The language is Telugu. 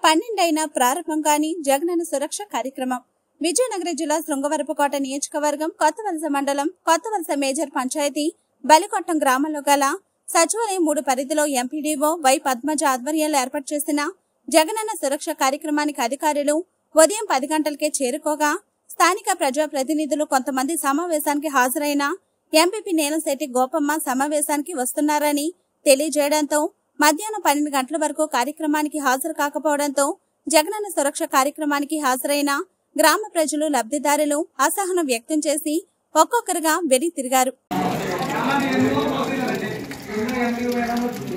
పన్నెండైన ప్రారంభం కాని జగనన్న సురక్ష కార్యక్రమం విజయనగరం జిల్లా శృంగవరపుకోట నియోజకవర్గం కొత్తవలస మండలం కొత్తవలస మేజర్ పంచాయతీ బలికొట్టం గ్రామంలో గల సచివాలయం మూడు పరిధిలో ఎంపీడీఓ వై పద్మజ ఆధ్వర్యంలో ఏర్పాటు చేసిన జగనన్న సురక్ష కార్యక్రమానికి అధికారులు ఉదయం పది గంటలకే చేరుకోగా స్థానిక ప్రజా ప్రతినిధులు కొంతమంది సమావేశానికి హాజరైన ఎంపీపీ నేలంశెట్టి గోపమ్మ సమావేశానికి వస్తున్నారని తెలియజేయడంతో మధ్యాహ్నం పన్నెండు గంటల వరకు కార్యక్రమానికి హాజరు కాకపోవడంతో జగనన్న సురక్ష కార్యక్రమానికి హాజరైన గ్రామ ప్రజలు లబ్ధిదారులు అసహనం వ్యక్తం చేసి ఒక్కొక్కరుగా వెళ్లి తిరిగారు సామాన్య ఎన్నికలు పోతున్నారండి. ఎన్నో ఎంపీలు పోయినా